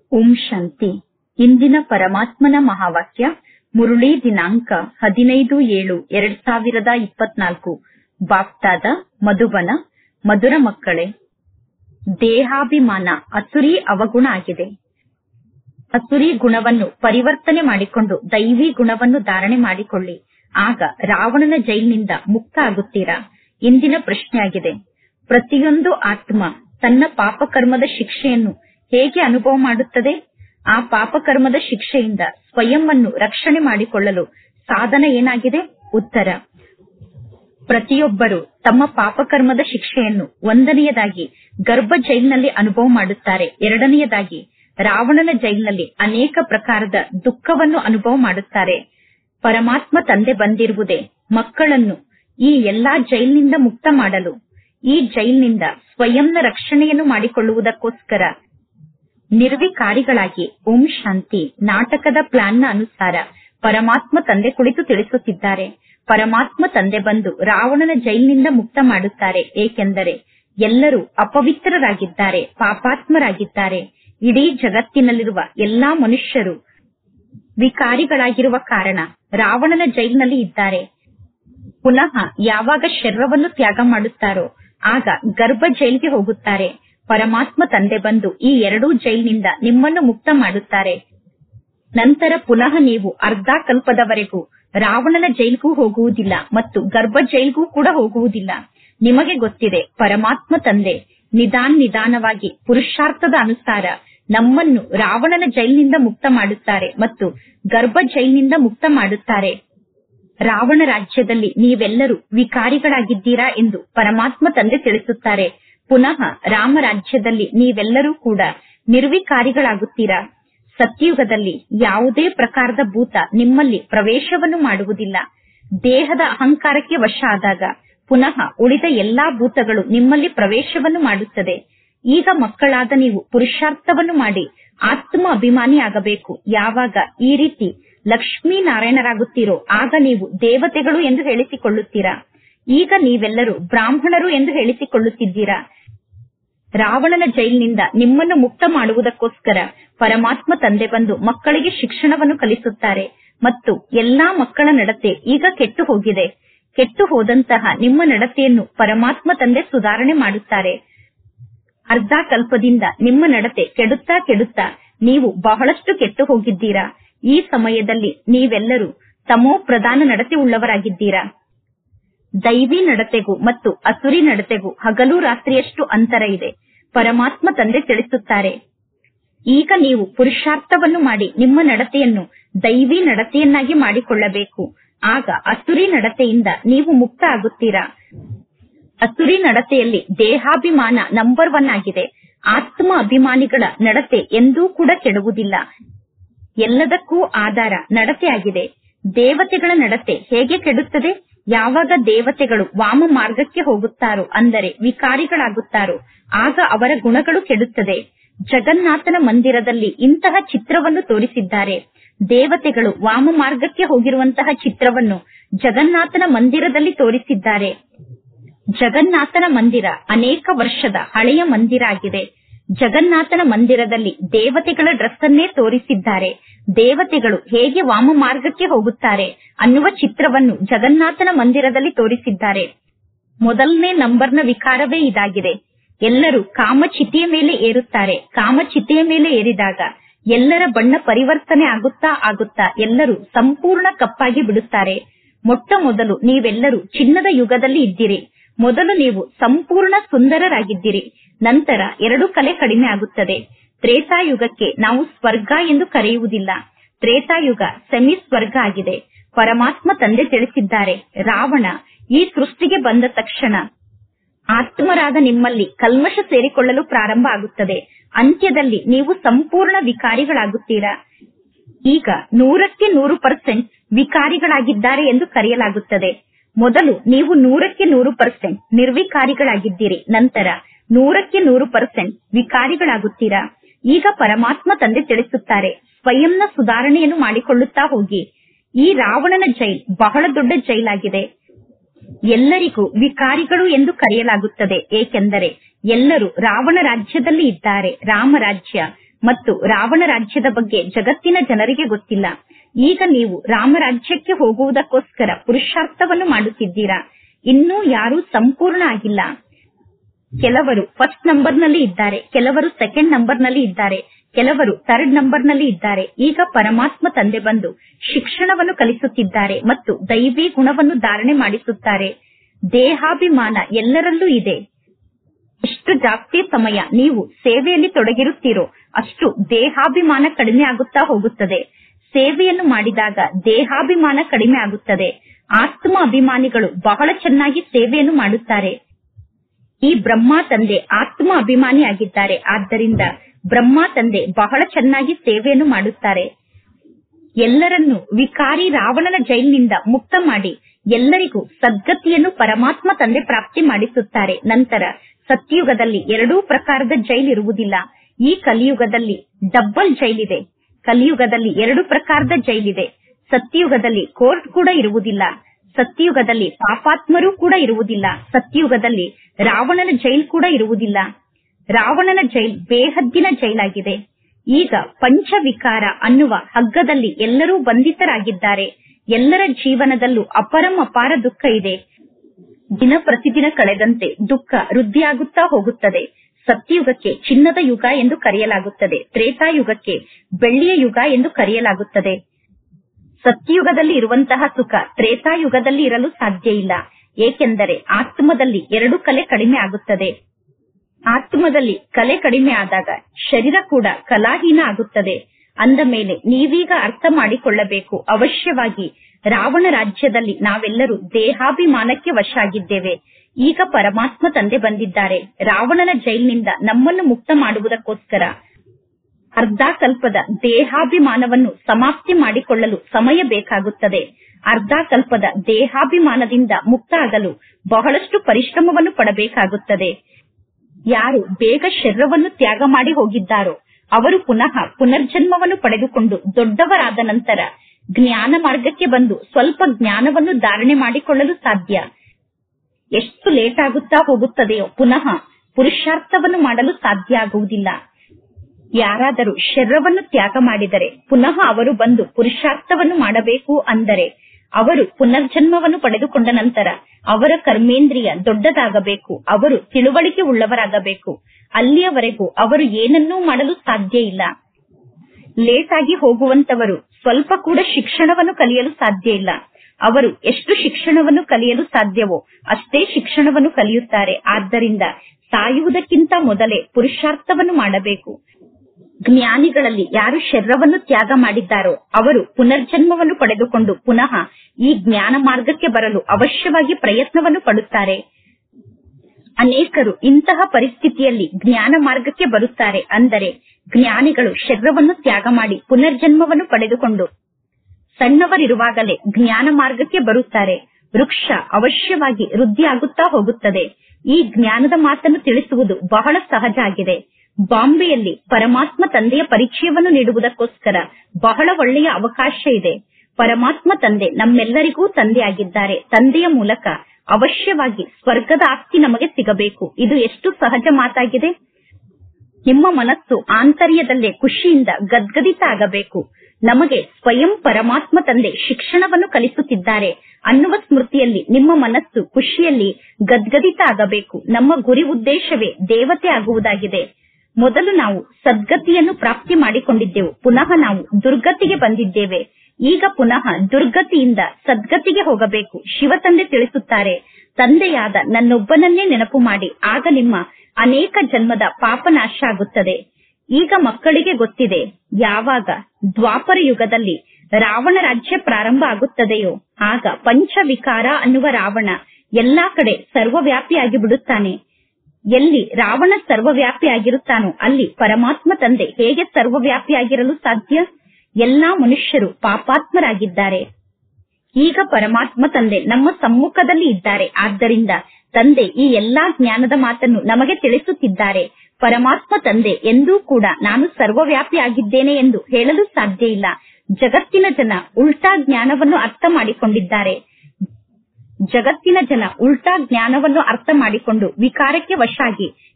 ಓಂ ಶಾಂತಿ ಇಂದಿನ ಪರಮಾತ್ಮನ ಮಹಾವಾಕ್ಯ ಮುರುಳಿ ದಿನಾಂಕ ಹದಿನೈದು ಏಳು ಎರಡ್ ಸಾವಿರದ ಇಪ್ಪತ್ನಾಲ್ಕು ಬಾಪ್ತಾದ ಮಧುಬನ ಮಧುರ ಮಕ್ಕಳೇ ದೇಹಾಭಿಮಾನ ಅಸುರಿ ಅವಗುಣ ಆಗಿದೆ ಅಸುರಿ ಗುಣವನ್ನು ಪರಿವರ್ತನೆ ಮಾಡಿಕೊಂಡು ದೈವಿ ಗುಣವನ್ನು ಧಾರಣೆ ಮಾಡಿಕೊಳ್ಳಿ ಆಗ ರಾವಣನ ಜೈಲಿನಿಂದ ಮುಕ್ತ ಆಗುತ್ತೀರಾ ಇಂದಿನ ಪ್ರಶ್ನೆಯಾಗಿದೆ ಪ್ರತಿಯೊಂದು ಆತ್ಮ ತನ್ನ ಪಾಪಕರ್ಮದ ಶಿಕ್ಷೆಯನ್ನು ಹೇಗೆ ಅನುಭವ ಮಾಡುತ್ತದೆ ಆ ಪಾಪಕರ್ಮದ ಶಿಕ್ಷೆಯಿಂದ ಸ್ವಯಂವನ್ನು ರಕ್ಷಣೆ ಮಾಡಿಕೊಳ್ಳಲು ಸಾಧನ ಏನಾಗಿದೆ ಉತ್ತರ ಪ್ರತಿಯೊಬ್ಬರು ತಮ್ಮ ಪಾಪಕರ್ಮದ ಶಿಕ್ಷೆಯನ್ನು ಒಂದನೆಯದಾಗಿ ಗರ್ಭ ಜೈಲಿನಲ್ಲಿ ಅನುಭವ ಮಾಡುತ್ತಾರೆ ಎರಡನೆಯದಾಗಿ ರಾವಣನ ಜೈಲಿನಲ್ಲಿ ಅನೇಕ ಪ್ರಕಾರದ ದುಃಖವನ್ನು ಅನುಭವ ಮಾಡುತ್ತಾರೆ ಪರಮಾತ್ಮ ತಂದೆ ಬಂದಿರುವುದೇ ಮಕ್ಕಳನ್ನು ಈ ಎಲ್ಲಾ ಜೈಲಿನಿಂದ ಮುಕ್ತ ಮಾಡಲು ಈ ಜೈಲಿನಿಂದ ಸ್ವಯಂನ ರಕ್ಷಣೆಯನ್ನು ಮಾಡಿಕೊಳ್ಳುವುದಕ್ಕೋಸ್ಕರ ನಿರ್ವಿಕಾರಿಗಳಾಗಿ ಓಂ ಶಾಂತಿ ನಾಟಕದ ಪ್ಲಾನ್ನ ಅನುಸಾರ ಪರಮಾತ್ಮ ತಂದೆ ಕುಳಿತು ತಿಳಿಸುತ್ತಿದ್ದಾರೆ ಪರಮಾತ್ಮ ತಂದೆ ಬಂದು ರಾವಣನ ಜೈಲಿನಿಂದ ಮುಕ್ತ ಮಾಡುತ್ತಾರೆ ಏಕೆಂದರೆ ಎಲ್ಲರೂ ಅಪವಿತ್ರರಾಗಿದ್ದಾರೆ ಪಾಪಾತ್ಮರಾಗಿದ್ದಾರೆ ಇಡೀ ಜಗತ್ತಿನಲ್ಲಿರುವ ಎಲ್ಲಾ ಮನುಷ್ಯರು ವಿಕಾರಿಗಳಾಗಿರುವ ಕಾರಣ ರಾವಣನ ಜೈಲಿನಲ್ಲಿ ಇದ್ದಾರೆ ಪುನಃ ಯಾವಾಗ ಶರೀರವನ್ನು ತ್ಯಾಗ ಮಾಡುತ್ತಾರೋ ಆಗ ಗರ್ಭ ಜೈಲಿಗೆ ಹೋಗುತ್ತಾರೆ ಪರಮಾತ್ಮ ತಂದೆ ಬಂದು ಈ ಎರಡೂ ಜೈಲಿನಿಂದ ನಿಮ್ಮನ್ನು ಮುಕ್ತ ಮಾಡುತ್ತಾರೆ ನಂತರ ಪುನಃ ನೀವು ಅರ್ಧ ಕಲ್ಪದವರೆಗೂ ರಾವಣನ ಜೈಲಿಗೂ ಹೋಗುವುದಿಲ್ಲ ಮತ್ತು ಗರ್ಭ ಜೈಲಿಗೂ ಕೂಡ ಹೋಗುವುದಿಲ್ಲ ನಿಮಗೆ ಗೊತ್ತಿದೆ ಪರಮಾತ್ಮ ತಂದೆ ನಿಧಾನ್ ನಿಧಾನವಾಗಿ ಪುರುಷಾರ್ಥದ ಅನುಸಾರ ನಮ್ಮನ್ನು ರಾವಣನ ಜೈಲಿನಿಂದ ಮುಕ್ತ ಮಾಡುತ್ತಾರೆ ಮತ್ತು ಗರ್ಭ ಜೈಲಿನಿಂದ ಮುಕ್ತ ಮಾಡುತ್ತಾರೆ ರಾವಣ ರಾಜ್ಯದಲ್ಲಿ ನೀವೆಲ್ಲರೂ ವಿಕಾರಿಗಳಾಗಿದ್ದೀರಾ ಎಂದು ಪರಮಾತ್ಮ ತಂದೆ ತಿಳಿಸುತ್ತಾರೆ ಪುನಃ ರಾಮ ರಾಜ್ಯದಲ್ಲಿ ನೀವೆಲ್ಲರೂ ಕೂಡ ನಿರ್ವಿಕಾರಿಗಳಾಗುತ್ತೀರಾ ಸತ್ಯುಗದಲ್ಲಿ ಯಾವುದೇ ಪ್ರಕಾರದ ಭೂತ ನಿಮ್ಮಲ್ಲಿ ಪ್ರವೇಶವನ್ನು ಮಾಡುವುದಿಲ್ಲ ದೇಹದ ಅಹಂಕಾರಕ್ಕೆ ವಶ ಆದಾಗ ಪುನಃ ಉಳಿದ ಎಲ್ಲಾ ಭೂತಗಳು ನಿಮ್ಮಲ್ಲಿ ಪ್ರವೇಶವನ್ನು ಮಾಡುತ್ತದೆ ಈಗ ಮಕ್ಕಳಾದ ನೀವು ಪುರುಷಾರ್ಥವನ್ನು ಮಾಡಿ ಆತ್ಮ ಅಭಿಮಾನಿ ಆಗಬೇಕು ಯಾವಾಗ ಈ ರೀತಿ ಲಕ್ಷ್ಮೀ ನಾರಾಯಣರಾಗುತ್ತೀರೋ ಆಗ ನೀವು ದೇವತೆಗಳು ಎಂದು ಹೇಳಿಸಿಕೊಳ್ಳುತ್ತೀರಾ ಈಗ ನೀವೆಲ್ಲರೂ ಬ್ರಾಹ್ಮಣರು ಎಂದು ಹೇಳಿಸಿಕೊಳ್ಳುತ್ತಿದ್ದೀರಾ ರಾವಣನ ಜೈಲಿನಿಂದ ನಿಮ್ಮನ್ನು ಮುಕ್ತ ಮಾಡುವುದಕ್ಕೋಸ್ಕರ ಪರಮಾತ್ಮ ತಂದೆ ಬಂದು ಮಕ್ಕಳಿಗೆ ಶಿಕ್ಷಣವನ್ನು ಕಲಿಸುತ್ತಾರೆ ಮತ್ತು ಎಲ್ಲಾ ಮಕ್ಕಳ ನಡತೆ ಈಗ ಕೆಟ್ಟು ಹೋಗಿದೆ ಕೆಟ್ಟು ಹೋದಂತಹ ನಿಮ್ಮ ನಡತೆಯನ್ನು ಪರಮಾತ್ಮ ತಂದೆ ಸುಧಾರಣೆ ಮಾಡುತ್ತಾರೆ ಅರ್ಧ ಕಲ್ಪದಿಂದ ನಿಮ್ಮ ನಡತೆ ಕೆಡುತ್ತಾ ಕೆಡುತ್ತಾ ನೀವು ಬಹಳಷ್ಟು ಕೆಟ್ಟು ಹೋಗಿದ್ದೀರಾ ಈ ಸಮಯದಲ್ಲಿ ನೀವೆಲ್ಲರೂ ತಮೋ ಪ್ರಧಾನ ನಡತೆ ಉಳ್ಳವರಾಗಿದ್ದೀರಾ ದೈವಿ ನಡತೆಗೂ ಮತ್ತು ಅಸುರಿ ನಡತೆಗೂ ಹಗಲು ರಾತ್ರಿಯಷ್ಟು ಅಂತರ ಇದೆ ಪರಮಾತ್ಮ ತಂದೆ ತಿಳಿಸುತ್ತಾರೆ ಈಗ ನೀವು ಪುರುಷಾರ್ಥವನ್ನು ಮಾಡಿ ನಿಮ್ಮ ನಡತೆಯನ್ನು ದೈವಿ ನಡತೆಯನ್ನಾಗಿ ಮಾಡಿಕೊಳ್ಳಬೇಕು ಆಗ ಅಸುರಿ ನಡತೆಯಿಂದ ನೀವು ಮುಕ್ತ ಆಗುತ್ತೀರಾ ಅಸುರಿ ನಡತೆಯಲ್ಲಿ ದೇಹಾಭಿಮಾನ ನಂಬರ್ ಒನ್ ಆಗಿದೆ ಆತ್ಮ ಅಭಿಮಾನಿಗಳ ನಡತೆ ಎಂದೂ ಕೂಡ ಕೆಡುವುದಿಲ್ಲ ಎಲ್ಲದಕ್ಕೂ ಆಧಾರ ನಡತೆ ಆಗಿದೆ ದೇವತೆಗಳ ನಡತೆ ಹೇಗೆ ಕೆಡುತ್ತದೆ ಯಾವಾಗ ದೇವತೆಗಳು ವಾಮ ಮಾರ್ಗಕ್ಕೆ ಹೋಗುತ್ತಾರೋ ಅಂದರೆ ವಿಕಾರಿಗಳಾಗುತ್ತಾರೋ ಆಗ ಅವರ ಗುಣಗಳು ಕೆಡುತ್ತದೆ ಜಗನ್ನಾಥನ ಮಂದಿರದಲ್ಲಿ ಇಂತಹ ಚಿತ್ರವನ್ನು ತೋರಿಸಿದ್ದಾರೆ ದೇವತೆಗಳು ವಾಮ ಮಾರ್ಗಕ್ಕೆ ಹೋಗಿರುವಂತಹ ಚಿತ್ರವನ್ನು ಜಗನ್ನಾಥನ ಮಂದಿರದಲ್ಲಿ ತೋರಿಸಿದ್ದಾರೆ ಜಗನ್ನಾಥನ ಮಂದಿರ ಅನೇಕ ವರ್ಷದ ಹಳೆಯ ಮಂದಿರ ಆಗಿದೆ ಜಗನ್ನಾಥನ ಮಂದಿರದಲ್ಲಿ ದೇವತೆಗಳ ಡ್ರೆಸ್ ಅನ್ನೇ ತೋರಿಸಿದ್ದಾರೆ ದೇವತೆಗಳು ಹೇಗೆ ವಾಮ ಮಾರ್ಗಕ್ಕೆ ಹೋಗುತ್ತಾರೆ ಅನ್ನುವ ಚಿತ್ರವನ್ನು ಜಗನ್ನಾಥನ ಮಂದಿರದಲ್ಲಿ ತೋರಿಸಿದ್ದಾರೆ ಮೊದಲನೇ ನಂಬರ್ನ ವಿಕಾರವೇ ಇದಾಗಿದೆ ಎಲ್ಲರೂ ಕಾಮಚಿತೆಯ ಮೇಲೆ ಏರುತ್ತಾರೆ ಕಾಮಚಿತೆಯ ಮೇಲೆ ಏರಿದಾಗ ಎಲ್ಲರ ಬಣ್ಣ ಪರಿವರ್ತನೆ ಆಗುತ್ತಾ ಆಗುತ್ತಾ ಎಲ್ಲರೂ ಸಂಪೂರ್ಣ ಕಪ್ಪಾಗಿ ಬಿಡುತ್ತಾರೆ ಮೊಟ್ಟ ಮೊದಲು ನೀವೆಲ್ಲರೂ ಚಿನ್ನದ ಯುಗದಲ್ಲಿ ಇದ್ದೀರಿ ಮೊದಲು ನೀವು ಸಂಪೂರ್ಣ ಸುಂದರರಾಗಿದ್ದೀರಿ ನಂತರ ಎರಡು ಕಲೆ ಕಡಿಮೆ ಆಗುತ್ತದೆ ತ್ರೇತಾಯುಗಕ್ಕೆ ನಾವು ಸ್ವರ್ಗ ಎಂದು ಕರೆಯುವುದಿಲ್ಲ ತ್ರೇತಾಯುಗ ಸೆಮಿ ಸ್ವರ್ಗ ಆಗಿದೆ ಪರಮಾತ್ಮ ತಂದೆ ತಿಳಿಸಿದ್ದಾರೆ ರಾವಣ ಈ ಸೃಷ್ಟಿಗೆ ಬಂದ ತಕ್ಷಣ ಆತ್ಮರಾದ ನಿಮ್ಮಲ್ಲಿ ಕಲ್ಮಶ ಸೇರಿಕೊಳ್ಳಲು ಪ್ರಾರಂಭ ಆಗುತ್ತದೆ ಅಂತ್ಯದಲ್ಲಿ ನೀವು ಸಂಪೂರ್ಣ ವಿಕಾರಿಗಳಾಗುತ್ತೀರಾ ಈಗ ನೂರಕ್ಕೆ ನೂರು ಪರ್ಸೆಂಟ್ ವಿಕಾರಿಗಳಾಗಿದ್ದಾರೆ ಎಂದು ಕರೆಯಲಾಗುತ್ತದೆ ಮೊದಲು ನೀವು ನೂರಕ್ಕೆ ನೂರು ಪರ್ಸೆಂಟ್ ನಿರ್ವಿಕಾರಿಗಳಾಗಿದ್ದೀರಿ ನಂತರ ನೂರಕ್ಕೆ ನೂರು ಪರ್ಸೆಂಟ್ ವಿಕಾರಿಗಳಾಗುತ್ತೀರಾ ಈಗ ಪರಮಾತ್ಮ ತಂದೆ ತಿಳಿಸುತ್ತಾರೆ ಸ್ವಯಂನ ಸುಧಾರಣೆಯನ್ನು ಮಾಡಿಕೊಳ್ಳುತ್ತಾ ಹೋಗಿ ಈ ರಾವಣನ ಜೈಲ್ ಬಹಳ ದೊಡ್ಡ ಜೈಲಾಗಿದೆ ಎಲ್ಲರಿಗೂ ವಿಕಾರಿಗಳು ಎಂದು ಕರೆಯಲಾಗುತ್ತದೆ ಏಕೆಂದರೆ ಎಲ್ಲರೂ ರಾವಣ ರಾಜ್ಯದಲ್ಲಿ ಇದ್ದಾರೆ ರಾಮ ರಾಜ್ಯ ಮತ್ತು ರಾವಣ ರಾಜ್ಯದ ಬಗ್ಗೆ ಜಗತ್ತಿನ ಜನರಿಗೆ ಗೊತ್ತಿಲ್ಲ ಈಗ ನೀವು ರಾಮರಾಜ್ಯಕ್ಕೆ ಹೋಗುವುದಕ್ಕೋಸ್ಕರ ಪುರುಷಾರ್ಥವನ್ನು ಮಾಡುತ್ತಿದ್ದೀರಾ ಇನ್ನೂ ಯಾರೂ ಸಂಪೂರ್ಣ ಆಗಿಲ್ಲ ಕೆಲವರು ಫಸ್ಟ್ ನಂಬರ್ ನಲ್ಲಿ ಇದ್ದಾರೆ ಕೆಲವರು ಸೆಕೆಂಡ್ ನಂಬರ್ ನಲ್ಲಿ ಇದ್ದಾರೆ ಕೆಲವರು ಥರ್ಡ್ ನಂಬರ್ ನಲ್ಲಿ ಇದ್ದಾರೆ ಈಗ ಪರಮಾತ್ಮ ತಂದೆ ಬಂದು ಶಿಕ್ಷಣವನ್ನು ಕಲಿಸುತ್ತಿದ್ದಾರೆ ಮತ್ತು ದೈವಿ ಗುಣವನ್ನು ಧಾರಣೆ ಮಾಡಿಸುತ್ತಾರೆ ದೇಹಾಭಿಮಾನ ಎಲ್ಲರಲ್ಲೂ ಇದೆ ಎಷ್ಟು ಜಾಸ್ತಿ ಸಮಯ ನೀವು ಸೇವೆಯಲ್ಲಿ ತೊಡಗಿರುತ್ತೀರೋ ಅಷ್ಟು ದೇಹಾಭಿಮಾನ ಕಡಿಮೆ ಆಗುತ್ತಾ ಹೋಗುತ್ತದೆ ಸೇವೆಯನ್ನು ಮಾಡಿದಾಗ ದೇಹಾಭಿಮಾನ ಕಡಿಮೆ ಆಗುತ್ತದೆ ಆತ್ಮ ಅಭಿಮಾನಿಗಳು ಬಹಳ ಚೆನ್ನಾಗಿ ಸೇವೆಯನ್ನು ಮಾಡುತ್ತಾರೆ ಈ ಬ್ರಹ್ಮ ತಂದೆ ಆತ್ಮ ಅಭಿಮಾನಿ ಆಗಿದ್ದಾರೆ ಆದ್ದರಿಂದ ಬ್ರಹ್ಮ ತಂದೆ ಬಹಳ ಚೆನ್ನಾಗಿ ಸೇವೆಯನ್ನು ಮಾಡುತ್ತಾರೆ ಎಲ್ಲರನ್ನು ವಿಕಾರಿ ರಾವಣನ ಜೈಲಿನಿಂದ ಮುಕ್ತ ಮಾಡಿ ಎಲ್ಲರಿಗೂ ಸದ್ಗತಿಯನ್ನು ಪರಮಾತ್ಮ ತಂದೆ ಪ್ರಾಪ್ತಿ ಮಾಡಿಸುತ್ತಾರೆ ನಂತರ ಸತ್ಯುಗದಲ್ಲಿ ಎರಡೂ ಪ್ರಕಾರದ ಜೈಲ್ ಇರುವುದಿಲ್ಲ ಈ ಕಲಿಯುಗದಲ್ಲಿ ಡಬ್ಬಲ್ ಜೈಲಿದೆ ಕಲಿಯುಗದಲ್ಲಿ ಎರಡು ಪ್ರಕಾರದ ಜೈಲಿದೆ ಸತ್ಯುಗದಲ್ಲಿ ಕೋರ್ಟ್ ಕೂಡ ಇರುವುದಿಲ್ಲ ಸತ್ಯುಗದಲ್ಲಿ ಪಾಪಾತ್ಮರೂ ಕೂಡ ಇರುವುದಿಲ್ಲ ಸತ್ಯುಗದಲ್ಲಿ ರಾವಣನ ಜೈಲ್ ಕೂಡ ಇರುವುದಿಲ್ಲ ರಾವಣನ ಜೈಲ್ ಬೇಹದ್ದಿನ ಜೈಲಾಗಿದೆ ಈಗ ಪಂಚವಿಕಾರ ಅನ್ನುವ ಹಗ್ಗದಲ್ಲಿ ಎಲ್ಲರೂ ಬಂಧಿತರಾಗಿದ್ದಾರೆ ಎಲ್ಲರ ಜೀವನದಲ್ಲೂ ಅಪರಂ ಅಪಾರ ದುಃಖ ಇದೆ ದಿನ ಪ್ರತಿದಿನ ಕಳೆದಂತೆ ದುಃಖ ವೃದ್ಧಿಯಾಗುತ್ತಾ ಹೋಗುತ್ತದೆ ಸತ್ಯಯುಗಕ್ಕೆ ಚಿನ್ನದ ಯುಗ ಎಂದು ಕರೆಯಲಾಗುತ್ತದೆ ತ್ರೇತಾಯುಗಕ್ಕೆ ಬೆಳ್ಳಿಯ ಯುಗ ಎಂದು ಕರೆಯಲಾಗುತ್ತದೆ ಸತ್ಯಯುಗದಲ್ಲಿ ಇರುವಂತಹ ಸುಖ ತ್ರೇತಾಯುಗದಲ್ಲಿ ಇರಲು ಸಾಧ್ಯ ಇಲ್ಲ ಏಕೆಂದರೆ ಆತ್ಮದಲ್ಲಿ ಎರಡು ಕಲೆ ಕಡಿಮೆ ಆಗುತ್ತದೆ ಆತ್ಮದಲ್ಲಿ ಕಲೆ ಕಡಿಮೆ ಆದಾಗ ಶರೀರ ಕೂಡ ಕಲಾಹೀನ ಆಗುತ್ತದೆ ಅಂದ ಮೇಲೆ ನೀವೀಗ ಅರ್ಥ ಮಾಡಿಕೊಳ್ಳಬೇಕು ಅವಶ್ಯವಾಗಿ ರಾವಣ ರಾಜ್ಯದಲ್ಲಿ ನಾವೆಲ್ಲರೂ ದೇಹಾಭಿಮಾನಕ್ಕೆ ವಶ ಆಗಿದ್ದೇವೆ ಈಗ ಪರಮಾತ್ಮ ತಂದೆ ಬಂದಿದ್ದಾರೆ ರಾವಣನ ಜೈಲಿನಿಂದ ನಮ್ಮನ್ನು ಮುಕ್ತ ಮಾಡುವುದಕ್ಕೋಸ್ಕರ ಅರ್ಧಾಕಲ್ಪದ ದೇಹಾಭಿಮಾನವನ್ನು ಸಮಾಪ್ತಿ ಮಾಡಿಕೊಳ್ಳಲು ಸಮಯ ಬೇಕಾಗುತ್ತದೆ ಅರ್ಧಾಕಲ್ಪದ ದೇಹಾಭಿಮಾನದಿಂದ ಮುಕ್ತ ಆಗಲು ಬಹಳಷ್ಟು ಪರಿಶ್ರಮವನ್ನು ಪಡಬೇಕಾಗುತ್ತದೆ ಯಾರು ಬೇಗ ಶರೀರವನ್ನು ತ್ಯಾಗ ಮಾಡಿ ಹೋಗಿದ್ದಾರೋ ಅವರು ಪುನಃ ಪುನರ್ಜನ್ಮವನ್ನು ಪಡೆದುಕೊಂಡು ದೊಡ್ಡವರಾದ ನಂತರ ಜ್ಞಾನ ಮಾರ್ಗಕ್ಕೆ ಬಂದು ಸ್ವಲ್ಪ ಜ್ಞಾನವನ್ನು ಧಾರಣೆ ಮಾಡಿಕೊಳ್ಳಲು ಸಾಧ್ಯ ಎಷ್ಟು ಲೇಟ್ ಆಗುತ್ತಾ ಹೋಗುತ್ತದೆಯೋ ಪುನಃ ಪುರುಷಾರ್ಥವನ್ನು ಮಾಡಲು ಸಾಧ್ಯ ಆಗುವುದಿಲ್ಲ ಯಾರಾದರೂ ಶರೀರವನ್ನು ತ್ಯಾಗ ಮಾಡಿದರೆ ಪುನಃ ಅವರು ಬಂದು ಪುರುಷಾರ್ಥವನ್ನು ಮಾಡಬೇಕು ಅಂದರೆ ಅವರು ಪುನರ್ಜನ್ಮವನ್ನು ಪಡೆದುಕೊಂಡ ನಂತರ ಅವರ ಕರ್ಮೇಂದ್ರಿಯ ದೊಡ್ಡದಾಗಬೇಕು ಅವರು ತಿಳುವಳಿಕೆ ಉಳ್ಳವರಾಗಬೇಕು ಅಲ್ಲಿಯವರೆಗೂ ಅವರು ಏನನ್ನೂ ಮಾಡಲು ಸಾಧ್ಯ ಇಲ್ಲ ಲೇಟ್ ಆಗಿ ಹೋಗುವಂತವರು ಸ್ವಲ್ಪ ಕೂಡ ಶಿಕ್ಷಣವನ್ನು ಕಲಿಯಲು ಸಾಧ್ಯ ಇಲ್ಲ ಅವರು ಎಷ್ಟು ಶಿಕ್ಷಣವನ್ನು ಕಲಿಯಲು ಸಾಧ್ಯವೋ ಅಷ್ಟೇ ಶಿಕ್ಷಣವನ್ನು ಕಲಿಯುತ್ತಾರೆ ಆದ್ದರಿಂದ ಸಾಯುವುದಕ್ಕಿಂತ ಮೊದಲೇ ಪುರುಷಾರ್ಥವನ್ನು ಮಾಡಬೇಕು ಜ್ಞಾನಿಗಳಲ್ಲಿ ಯಾರು ಶರೀರವನ್ನು ತ್ಯಾಗ ಮಾಡಿದ್ದಾರೋ ಅವರು ಪುನರ್ಜನ್ಮವನ್ನು ಪಡೆದುಕೊಂಡು ಪುನಃ ಈ ಜ್ಞಾನ ಮಾರ್ಗಕ್ಕೆ ಬರಲು ಅವಶ್ಯವಾಗಿ ಪ್ರಯತ್ನವನ್ನು ಪಡುತ್ತಾರೆ ಅನೇಕರು ಇಂತಹ ಪರಿಸ್ಥಿತಿಯಲ್ಲಿ ಜ್ಞಾನ ಮಾರ್ಗಕ್ಕೆ ಬರುತ್ತಾರೆ ಅಂದರೆ ಜ್ಞಾನಿಗಳು ಶರೀರವನ್ನು ತ್ಯಾಗ ಮಾಡಿ ಪುನರ್ಜನ್ಮವನ್ನು ಪಡೆದುಕೊಂಡು ಸಣ್ಣವರಿರುವಾಗಲೇ ಜ್ಞಾನ ಮಾರ್ಗಕ್ಕೆ ಬರುತ್ತಾರೆ ವೃಕ್ಷ ಅವಶ್ಯವಾಗಿ ವೃದ್ಧಿಯಾಗುತ್ತಾ ಹೋಗುತ್ತದೆ ಈ ಜ್ಞಾನದ ಮಾತನ್ನು ತಿಳಿಸುವುದು ಬಹಳ ಸಹಜ ಆಗಿದೆ ಬಾಂಬೆಯಲ್ಲಿ ಪರಮಾತ್ಮ ತಂದೆಯ ಪರಿಚಯವನ್ನು ನೀಡುವುದಕ್ಕೋಸ್ಕರ ಬಹಳ ಒಳ್ಳೆಯ ಅವಕಾಶ ಇದೆ ಪರಮಾತ್ಮ ತಂದೆ ನಮ್ಮೆಲ್ಲರಿಗೂ ತಂದೆಯಾಗಿದ್ದಾರೆ ತಂದೆಯ ಮೂಲಕ ಅವಶ್ಯವಾಗಿ ಸ್ವರ್ಗದ ಆಸ್ತಿ ನಮಗೆ ಸಿಗಬೇಕು ಇದು ಎಷ್ಟು ಸಹಜ ಮಾತಾಗಿದೆ ನಿಮ್ಮ ಮನಸ್ಸು ಆಂತರ್ಯದಲ್ಲೇ ಖುಷಿಯಿಂದ ಗದ್ಗದಿತ ಆಗಬೇಕು ನಮಗೆ ಸ್ವಯಂ ಪರಮಾತ್ಮ ತಂದೆ ಶಿಕ್ಷಣವನ್ನು ಕಲಿಸುತ್ತಿದ್ದಾರೆ ಅನ್ನುವ ಸ್ಮೃತಿಯಲ್ಲಿ ನಿಮ್ಮ ಮನಸ್ಸು ಖುಷಿಯಲ್ಲಿ ಗದ್ಗದಿತ ಆಗಬೇಕು ನಮ್ಮ ಗುರಿ ಉದ್ದೇಶವೇ ದೇವತೆ ಆಗುವುದಾಗಿದೆ ಮೊದಲು ನಾವು ಸದ್ಗತಿಯನ್ನು ಪ್ರಾಪ್ತಿ ಮಾಡಿಕೊಂಡಿದ್ದೆವು ಪುನಃ ನಾವು ದುರ್ಗತಿಗೆ ಬಂದಿದ್ದೇವೆ ಈಗ ಪುನಃ ದುರ್ಗತಿಯಿಂದ ಸದ್ಗತಿಗೆ ಹೋಗಬೇಕು ಶಿವ ತಂದೆ ತಿಳಿಸುತ್ತಾರೆ ತಂದೆಯಾದ ನನ್ನೊಬ್ಬನನ್ನೇ ನೆನಪು ಮಾಡಿ ಆಗ ನಿಮ್ಮ ಅನೇಕ ಜನ್ಮದ ಪಾಪ ನಾಶ ಆಗುತ್ತದೆ ಈಗ ಮಕ್ಕಳಿಗೆ ಗೊತ್ತಿದೆ ಯಾವಾಗ ದ್ವಾಪರ ಯುಗದಲ್ಲಿ ರಾವಣ ರಾಜ್ಯ ಪ್ರಾರಂಭ ಆಗುತ್ತದೆಯೋ ಆಗ ಪಂಚವಿಕಾರ ಅನ್ನುವ ರಾವಣ ಎಲ್ಲಾ ಕಡೆ ಸರ್ವವ್ಯಾಪಿಯಾಗಿ ಬಿಡುತ್ತಾನೆ ಎಲ್ಲಿ ರಾವಣ ಸರ್ವವ್ಯಾಪಿಯಾಗಿರುತ್ತಾನೋ ಅಲ್ಲಿ ಪರಮಾತ್ಮ ತಂದೆ ಹೇಗೆ ಸರ್ವವ್ಯಾಪಿಯಾಗಿರಲು ಸಾಧ್ಯ ಎಲ್ಲಾ ಮನುಷ್ಯರು ಪಾಪಾತ್ಮರಾಗಿದ್ದಾರೆ ಈಗ ಪರಮಾತ್ಮ ತಂದೆ ನಮ್ಮ ಸಮ್ಮುಖದಲ್ಲಿ ಇದ್ದಾರೆ ಆದ್ದರಿಂದ ತಂದೆ ಈ ಎಲ್ಲಾ ಜ್ಞಾನದ ಮಾತನ್ನು ನಮಗೆ ತಿಳಿಸುತ್ತಿದ್ದಾರೆ ಪರಮಾತ್ಮ ತಂದೆ ಎಂದೂ ಕೂಡ ನಾನು ಸರ್ವವ್ಯಾಪಿಯಾಗಿದ್ದೇನೆ ಎಂದು ಹೇಳಲು ಸಾಧ್ಯ ಇಲ್ಲ ಜಗತ್ತಿನ ಜನ ಉಲ್ಟಾ ಜ್ಞಾನವನ್ನು ಅರ್ಥ ಮಾಡಿಕೊಂಡಿದ್ದಾರೆ ಜಗತ್ತಿನ ಜನ ಉಲ್ಟಾ ಜ್ಞಾನವನ್ನು ಅರ್ಥ ಮಾಡಿಕೊಂಡು ವಿಕಾರಕ್ಕೆ ವಶಾಗಿ